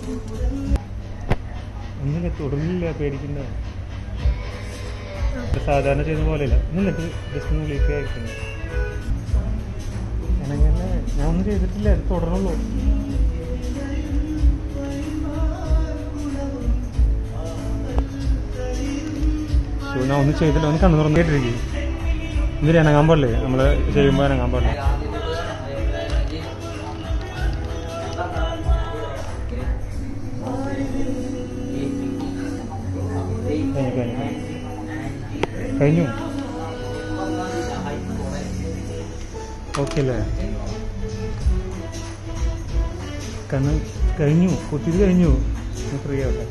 ഒന്നുമില്ല തുടർന്നില്ല പേടിക്കണ്ട സാധാരണ ചെയ്യുന്ന പോലെയല്ല ഒന്നുമില്ല ജസ്റ്റ് ഒന്ന് വിളിക്കുക ആയിരിക്കുന്നു ഞാനങ്ങനെ ഞാൻ ഒന്നും ചെയ്തിട്ടില്ല ഇത് തുടരണുള്ളൂ ശോ, ഞാൻ ഒന്നും ചെയ്തില്ല ഒന്ന് കണ്ണു തുറന്നു കേട്ടിരിക്കും എന്തിനാ അനങ്ങാൻ പാടില്ലേ നമ്മൾ ചെയ്യുമ്പോൾ അനങ്ങാൻ പാടില്ല കഴിഞ്ഞു കഴിഞ്ഞു കഴിഞ്ഞു ഓക്കെ അല്ലേ കണ്ണ് കഴിഞ്ഞു കുത്തിയത് കഴിഞ്ഞു ഫ്രീ ആവട്ടെ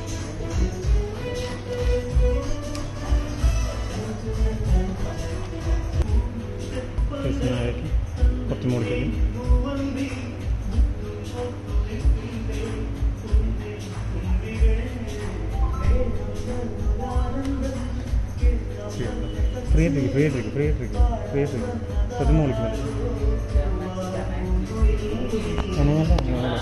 പേഴ്സണായിട്ട് കുറച്ച് മുകളിലേക്ക് ഫ്രീ ആയിട്ടിരിക്കും ഫ്രീ ആയിട്ടിരിക്കും ഫ്രീ ആയിട്ടിരിക്കും ഫ്രീ ആയിട്ടിരിക്കും കുറച്ച് മുകളിലേക്ക് മതി അങ്ങനെയല്ല അങ്ങനെയല്ല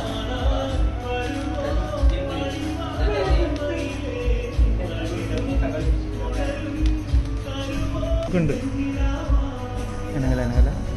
ഉണ്ട് അനങ്ങല അനങ്ങല